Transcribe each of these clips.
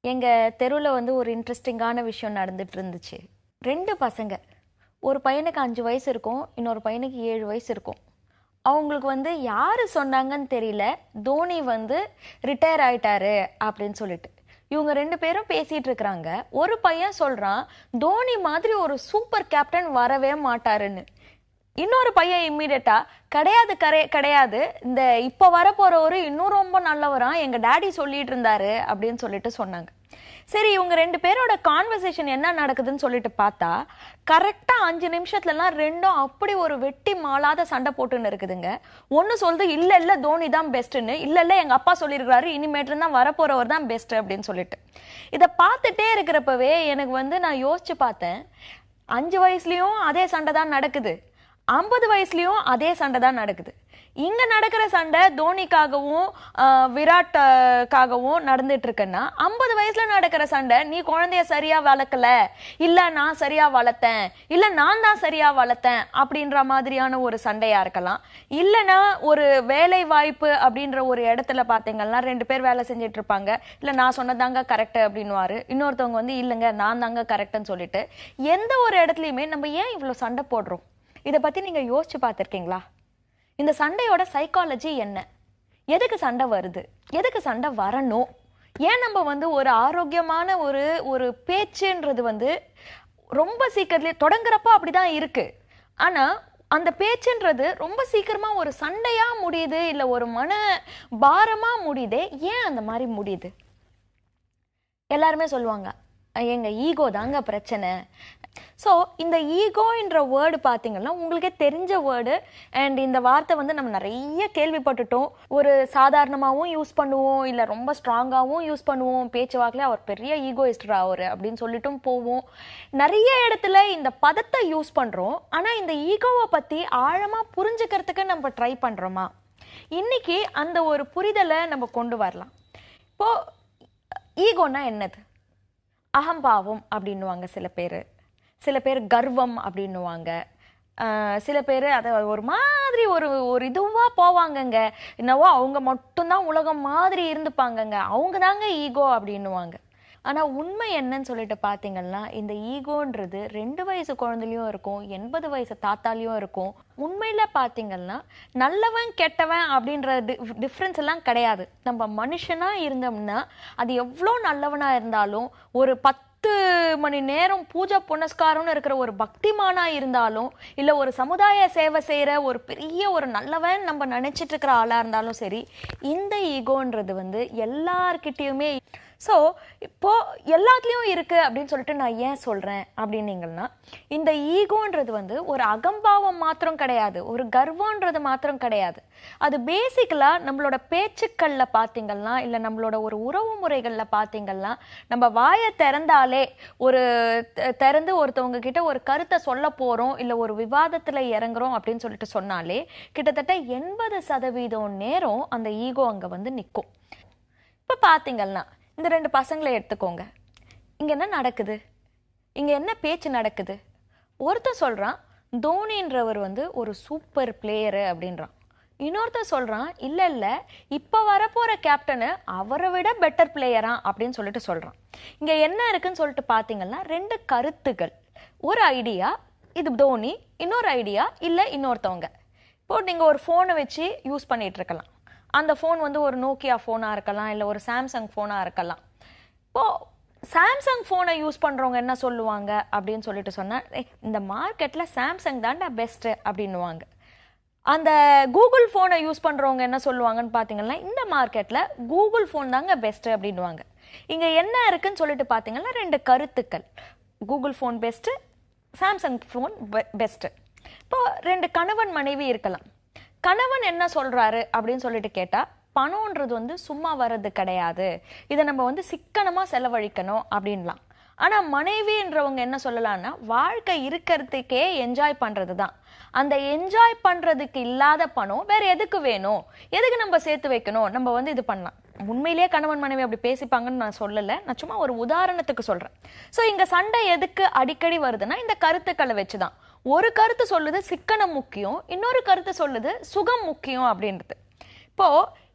எங்க தெருவுல வந்து ஒரு இன்ட்ரெஸ்டிங்கான விஷயம் நடந்துட்டு இருந்துச்சு ரெண்டு பசங்க ஒரு பையனுக்கு அஞ்சு வயசு இருக்கும் இன்னொரு பையனுக்கு ஏழு வயசு இருக்கும் அவங்களுக்கு வந்து யாரு சொன்னாங்கன்னு தெரியல தோனி வந்து ரிட்டையர் ஆயிட்டாரு அப்படின்னு சொல்லிட்டு இவங்க ரெண்டு பேரும் பேசிட்டு இருக்கிறாங்க ஒரு பையன் சொல்றான் தோனி மாதிரி ஒரு சூப்பர் கேப்டன் வரவே மாட்டாருன்னு இன்னொரு பையன் இம்மீடியட்டா கிடையாது கரை கிடையாது இந்த இப்ப வர போறவரு இன்னும் ரொம்ப நல்லவரா எங்க டாடி சொல்லிட்டு இருந்தாரு அப்படின்னு சொல்லிட்டு சொன்னாங்க சரி இவங்க ரெண்டு பேரோட கான்வர்சேஷன் என்ன நடக்குதுன்னு சொல்லிட்டு பார்த்தா கரெக்டா அஞ்சு நிமிஷத்துலலாம் ரெண்டும் அப்படி ஒரு வெட்டி மாளாத சண்டை போட்டுன்னு இருக்குதுங்க ஒன்னு சொல்லுது இல்ல இல்ல தோனி தான் பெஸ்ட்னு இல்ல இல்ல எங்க அப்பா சொல்லியிருக்காரு இனிமேட்டு தான் வரப்போறவர் தான் பெஸ்ட் அப்படின்னு சொல்லிட்டு இதை பார்த்துட்டே இருக்கிறப்பவே எனக்கு வந்து நான் யோசிச்சு பார்த்தேன் அஞ்சு வயசுலயும் அதே சண்டை தான் நடக்குது ஐம்பது வயசுலயும் அதே சண்டை தான் நடக்குது இங்க நடக்கிற சண்டை தோனிக்காகவும் ஆஹ், விராட்டுக்காகவும் நடந்துட்டு இருக்குன்னா ஐம்பது வயசுல நடக்கிற சண்டை நீ குழந்தைய சரியா வளர்க்கல இல்ல நான் சரியா வளர்த்தேன் இல்ல நான் தான் சரியா வளர்த்தேன் அப்படின்ற மாதிரியான ஒரு சண்டையா இருக்கலாம் இல்லனா ஒரு வேலை வாய்ப்பு அப்படின்ற ஒரு இடத்துல பாத்தீங்கன்னா ரெண்டு பேர் வேலை செஞ்சுட்டு இருப்பாங்க இல்ல நான் சொன்னதாங்க கரெக்ட் அப்படின்னுவாரு இன்னொருத்தவங்க வந்து இல்லைங்க நான் தாங்க கரெக்ட்னு சொல்லிட்டு எந்த ஒரு இடத்துலயுமே நம்ம ஏன் இவ்வளவு சண்டை போடுறோம் இதை பத்தி நீங்க யோசிச்சு பார்த்திருக்கீங்களா இந்த சண்டையோட சைக்காலஜி என்ன எதுக்கு சண்டை வருது எதுக்கு சண்டை வரணும் ஏன் நம்ம வந்து ஒரு ஆரோக்கியமான ஒரு ஒரு பேச்சுன்றது வந்து ரொம்ப சீக்கிரத்துலேயே தொடங்குறப்ப அப்படிதான் இருக்கு ஆனா அந்த பேச்சுன்றது ரொம்ப சீக்கிரமா ஒரு சண்டையா முடியுது இல்ல ஒரு மன பாரமா முடியுதே ஏன் அந்த மாதிரி முடியுது எல்லாருமே சொல்லுவாங்க "அஹ் எங்க ஈகோ தாங்க பிரச்சனை ஸோ இந்த ஈகோன்ற வேர்டு பார்த்தீங்கன்னா உங்களுக்கே தெரிஞ்ச வேர்டு அண்ட் இந்த வார்த்தை வந்து நம்ம நிறைய கேள்விப்பட்டுட்டோம் ஒரு சாதாரணமாகவும் யூஸ் பண்ணுவோம் இல்லை ரொம்ப ஸ்ட்ராங்காகவும் யூஸ் பண்ணுவோம் பேச்சுவாக்கில் அவர் பெரிய ஈகோயிஸ்டரா அவர் அப்படின்னு சொல்லிட்டும் போவோம் நிறைய இடத்துல இந்த பதத்தை யூஸ் பண்ணுறோம் ஆனால் இந்த ஈகோவை பற்றி ஆழமாக புரிஞ்சுக்கிறதுக்கு நம்ம ட்ரை பண்ணுறோமா இன்னைக்கு அந்த ஒரு புரிதலை நம்ம கொண்டு வரலாம் இப்போ ஈகோனா என்னது அகம்பாவம் அப்படின்னுவாங்க சில பேர் சில பேர் கர்வம் அப்படின்னுவாங்க ஆஹ் சில பேர் அதை ஒரு மாதிரி ஒரு ஒரு இதுவாக போவாங்கங்க என்னவோ அவங்க மட்டும்தான் உலகம் மாதிரி இருந்துப்பாங்கங்க அவங்க தாங்க ஈகோ அப்படின்னுவாங்க ஆனால் உண்மை என்னன்னு சொல்லிட்டு பார்த்தீங்கன்னா இந்த ஈகோன்றது ரெண்டு வயசு குழந்தைலையும் இருக்கும் எண்பது வயசு தாத்தாலையும் இருக்கும் உண்மையில் பார்த்தீங்கன்னா நல்லவன் கெட்டவன் அப்படின்ற டிஃப்ரென்ஸ் எல்லாம் கிடையாது நம்ம மனுஷனாக இருந்தோம்னா அது எவ்வளோ நல்லவனாக இருந்தாலும் ஒரு பத்து மணி நேரம் பூஜை புனஸ்காரம்னு இருக்கிற ஒரு பக்திமானா இருந்தாலும் இல்ல ஒரு சமுதாய சேவை செய்யற ஒரு பெரிய ஒரு நல்லவன் நம்ம நினைச்சிட்டு இருக்கிற ஆளா இருந்தாலும் சரி இந்த ஈகோன்றது வந்து எல்லார்கிட்டயுமே ஸோ இப்போ எல்லாத்துலேயும் இருக்கு அப்படின்னு சொல்லிட்டு நான் ஏன் சொல்றேன் அப்படின்னீங்கன்னா இந்த ஈகோன்றது வந்து ஒரு அகம்பாவம் மாத்திரம் கிடையாது ஒரு கர்வன்றது மாத்திரம் கிடையாது அது பேசிக்கலா நம்மளோட பேச்சுக்கள்ல பார்த்தீங்கன்னா இல்லை நம்மளோட ஒரு உறவு முறைகள்ல பார்த்தீங்கன்னா நம்ம வாயை திறந்தாலே ஒரு த- திறந்து ஒருத்தவங்க கிட்ட ஒரு கருத்தை சொல்ல போறோம் இல்லை ஒரு விவாதத்துல இறங்குறோம் அப்படின்னு சொல்லிட்டு சொன்னாலே கிட்டத்தட்ட எண்பது சதவீதம் நேரம் அந்த ஈகோ அங்க வந்து நிற்கும் இப்போ பார்த்தீங்கன்னா இந்த ரெண்டு பசங்களை எடுத்துக்கோங்க இங்க என்ன நடக்குது இங்க என்ன பேச்சு நடக்குது ஒருத்தன் சொல்றான் தோனின்றவர் வந்து ஒரு சூப்பர் பிளேயரு அப்படின்றான் இன்னொருத்தன் சொல்றான் இல்ல இல்ல இப்ப வரப்போற கேப்டனு அவரை விட பெட்டர் பிளேயரா அப்படின்னு சொல்லிட்டு சொல்றான் இங்க என்ன இருக்குன்னு சொல்லிட்டு பாத்தீங்கன்னா ரெண்டு கருத்துகள் ஒரு ஐடியா இது தோனி இன்னொரு ஐடியா இல்ல இன்னொருத்தவங்க இப்போ நீங்க ஒரு ஃபோனை வச்சு யூஸ் பண்ணிட்டு இருக்கலாம் அந்த ஃபோன் வந்து ஒரு நோக்கியா ஃபோனா இருக்கலாம் இல்ல ஒரு சாம்சங் ஃபோனா இருக்கலாம் இப்போ சாம்சங் ஃபோனை யூஸ் பண்றவங்க என்ன சொல்லுவாங்க அப்படின்னு சொல்லிட்டு சொன்னா "ஏய், இந்த மார்க்கெட்ல சாம்சங் தான்டா பெஸ்ட் அப்படின்னுவாங்க அந்த கூகுள் ஃபோனை யூஸ் பண்றவங்க என்ன சொல்லுவாங்கன்னு பாத்தீங்கன்னா இந்த மார்க்கெட்ல கூகுள் ஃபோன் தாங்க பெஸ்ட் அப்படின்னுவாங்க இங்க என்ன இருக்குன்னு சொல்லிட்டு பாத்தீங்கன்னா ரெண்டு கருத்துக்கள் Google phone best Samsung phone best இப்போ ரெண்டு கணவன் மனைவி இருக்கலாம் கணவன் என்ன சொல்றாரு அப்படின்னு சொல்லிட்டு கேட்டா பணம்ன்றது வந்து சும்மா வர்றது கிடையாது இதை நம்ம வந்து சிக்கனமா செலவழிக்கணும் அப்படின்லாம் ஆனா மனைவின்றவங்க என்ன சொல்லலாம்னா வாழ்க்கை இருக்கிறதுக்கே என்ஜாய் பண்றது தான் அந்த என்ஜாய் பண்றதுக்கு இல்லாத பணம் வேற எதுக்கு வேணும் எதுக்கு நம்ம சேர்த்து வைக்கணும் நம்ம வந்து இது பண்ணலாம் உண்மையிலேயே கணவன் மனைவி அப்படி பேசிப்பாங்கன்னு நான் சொல்லல நான் சும்மா ஒரு உதாரணத்துக்கு சொல்றேன் சோ இங்க சண்டை எதுக்கு அடிக்கடி வருதுன்னா இந்த கருத்துக்களை வச்சுதான் ஒரு கருத்து சொல்லுது சிக்கனம் முக்கியம் இன்னொரு கருத்து சொல்லுது சுகம் முக்கியம் அப்படின்றது இப்போ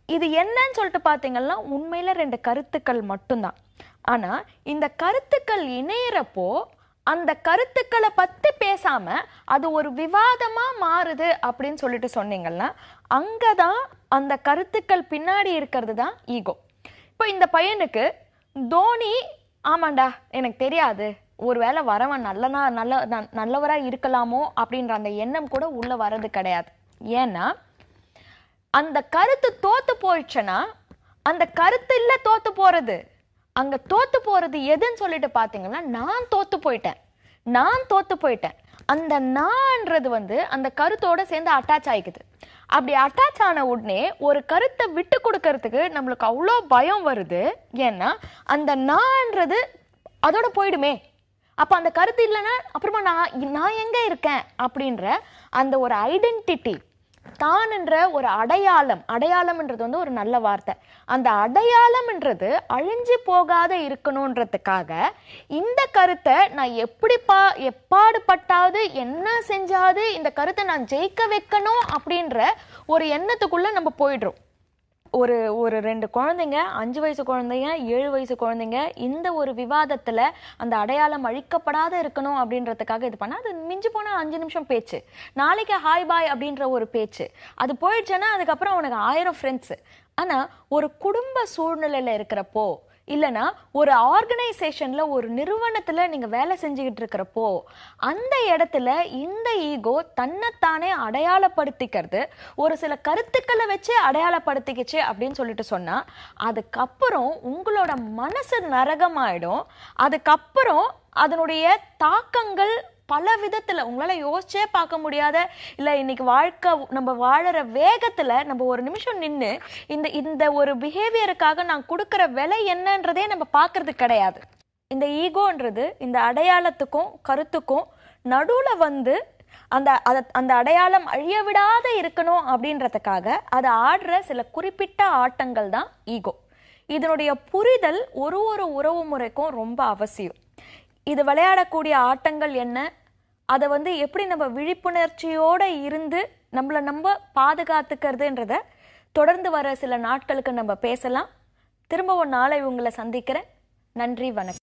இது என்னன்னு சொல்லிட்டு பார்த்தீங்கன்னா உண்மையில ரெண்டு கருத்துக்கள் மட்டும்தான் ஆனா இந்த கருத்துக்கள் இணையறப்போ அந்த கருத்துக்களை பத்தி பேசாம அது ஒரு விவாதமா மாறுது அப்படின்னு சொல்லிட்டு சொன்னீங்கன்னா அங்கதான் அந்த கருத்துக்கள் பின்னாடி இருக்கிறது தான் ஈகோ இப்போ இந்த பையனுக்கு தோனி ஆமாண்டா எனக்கு தெரியாது ஒருவேளை வரவன் நல்லனா நல்ல ந- நல்லவரா இருக்கலாமோ அப்படின்ற அந்த எண்ணம் கூட உள்ள வர்றது கிடையாது ஏன்னா அந்த கருத்து தோத்து போயிடுச்சுன்னா அந்த கருத்து இல்ல தோத்து போறது அங்க தோத்து போறது எதுன்னு சொல்லிட்டு பாத்தீங்கன்னா நான் தோத்து போயிட்டேன் நான் தோத்து போயிட்டேன் அந்த நான்றது வந்து அந்த கருத்தோட சேர்ந்து அட்டாச் ஆயிக்குது அப்படி அட்டாச் ஆன உடனே ஒரு கருத்தை விட்டு கொடுக்கறதுக்கு நம்மளுக்கு அவ்வளோ பயம் வருது ஏன்னா அந்த நான்றது அதோட போயிடுமே அப்ப அந்த கருத்து இல்லைன்னா அப்புறமா நான் நான் எங்க இருக்கேன் அப்படின்ற அந்த ஒரு ஐடென்டிட்டி தான்ன்ற ஒரு அடையாளம் அடையாளம்ன்றது வந்து ஒரு நல்ல வார்த்தை அந்த அடையாளம்ன்றது அழிஞ்சு போகாத இருக்கணுன்றதுக்காக இந்த கருத்தை நான் எப்படி பா எப்பாடுபட்டாவது என்ன செஞ்சாவது இந்த கருத்தை நான் ஜெயிக்க வைக்கணும் அப்படின்ற ஒரு எண்ணத்துக்குள்ள நம்ம போயிடுறோம் ஒரு ஒரு ரெண்டு குழந்தைங்க அஞ்சு வயசு குழந்தைங்க ஏழு வயசு குழந்தைங்க இந்த ஒரு விவாதத்துல அந்த அடையாளம் அழிக்கப்படாத இருக்கணும் அப்படின்றதுக்காக இது பண்ணா அது மிஞ்சி போனா அஞ்சு நிமிஷம் பேச்சு நாளைக்கு ஹாய் பாய் அப்படின்ற ஒரு பேச்சு அது போயிடுச்சுன்னா அதுக்கப்புறம் அவனுக்கு ஆயிரம் ஃப்ரெண்ட்ஸ் ஆனா ஒரு குடும்ப சூழ்நிலையில இருக்கிறப்போ இல்லனா ஒரு ஆர்கனைசேஷன்ல ஒரு நிறுவனத்துல நீங்க வேலை செஞ்சுக்கிட்டு இருக்கிறப்போ அந்த இடத்துல இந்த ஈகோ தன்னைத்தானே அடையாளப்படுத்திக்கிறது ஒரு சில கருத்துக்களை வச்சு அடையாளப்படுத்திக்கிச்சு அப்படின்னு சொல்லிட்டு சொன்னா அதுக்கப்புறம் உங்களோட மனசு நரகமாயிடும் அதுக்கப்புறம் அதனுடைய தாக்கங்கள் பல விதத்துல உங்களால யோசிச்சே பார்க்க முடியாத இல்ல இன்னைக்கு வாழ்க்கை நம்ம வாழற வேகத்துல நம்ம ஒரு நிமிஷம் நின்னு இந்த இந்த ஒரு பிஹேவியருக்காக நான் கொடுக்கிற விலை என்னன்றதே நம்ம பார்க்கிறது கிடையாது இந்த ஈகோன்றது இந்த அடையாளத்துக்கும் கருத்துக்கும் நடுவுல வந்து அந்த அத- அந்த அடையாளம் அழிய விடாத இருக்கணும் அப்படின்றதுக்காக அதை ஆடுற சில குறிப்பிட்ட ஆட்டங்கள் தான் ஈகோ இதனுடைய புரிதல் ஒரு ஒரு உறவு முறைக்கும் ரொம்ப அவசியம் இது விளையாடக்கூடிய ஆட்டங்கள் என்ன அதை வந்து எப்படி நம்ம விழிப்புணர்ச்சியோட இருந்து நம்மளை நம்ம பாதுகாத்துக்கிறதுன்றத தொடர்ந்து வர சில நாட்களுக்கு நம்ம பேசலாம் திரும்பவும் நாளை உங்களை சந்திக்கிறேன் நன்றி வணக்கம்